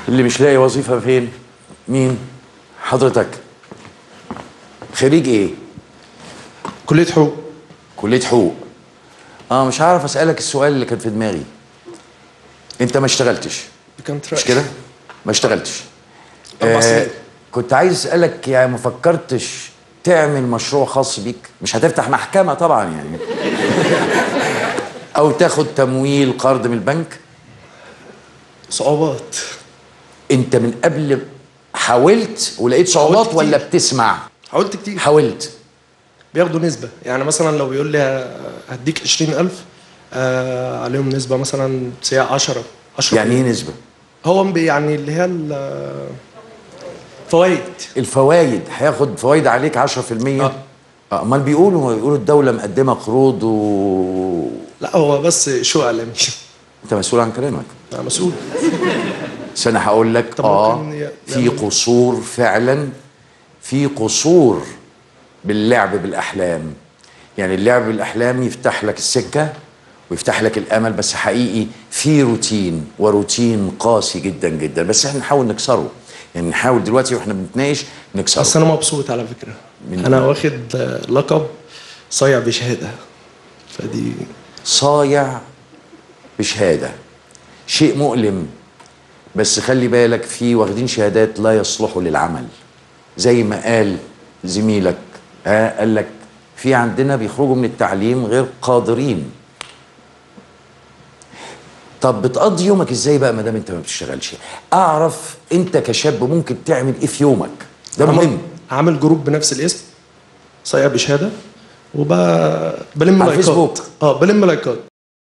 اللي مش لاقي وظيفة فين؟ مين؟ حضرتك خريج ايه؟ كليه حقوق كلية حقوق اه مش عارف اسألك السؤال اللي كان في دماغي انت ما اشتغلتش كانت مش كده؟ ما اشتغلتش أربع سنين. كنت عايز اسألك يعني ما فكرتش تعمل مشروع خاص بيك مش هتفتح محكمة طبعا يعني او تاخد تمويل قرض من البنك صعوبات انت من قبل حاولت ولقيت صعوبات كتير. ولا بتسمع حاولت كتير حاولت بياخدوا نسبه يعني مثلا لو بيقول لي هديك 20000 آه عليهم نسبه مثلا سي 10 10 يعني ايه نسبة هو بي- يعني اللي هي الفوائد الفوائد هياخد فوائد عليك 10% آه. آه، امال بيقولوا بيقولوا الدولة مقدمة قروض و لا هو بس شو اعلامي انت مسؤول عن كلامك انا مسؤول بس انا هقول لك طب اه ممكن ي- في يعمل- قصور فعلا في قصور باللعب بالاحلام يعني اللعب بالاحلام يفتح لك السكه ويفتح لك الامل بس حقيقي في روتين وروتين قاسي جدا جدا بس احنا نحاول نكسره يعني نحاول دلوقتي واحنا بنتناقش نكسره بس انا مبسوط على فكره من- انا واخد آه، لقب صايع بشهاده فدي صايع بشهاده شيء مؤلم بس خلي بالك في واخدين شهادات لا يصلحوا للعمل زي ما قال زميلك آه قال لك في عندنا بيخرجوا من التعليم غير قادرين طب بتقضي يومك ازاي بقى ما دام انت ما بتشتغلش اعرف انت كشاب ممكن تعمل ايه في يومك ده مهم عامل جروب بنفس الاسم صايع بشهاده وبلم على لايكات الفيسبوك. اه بلم لايكات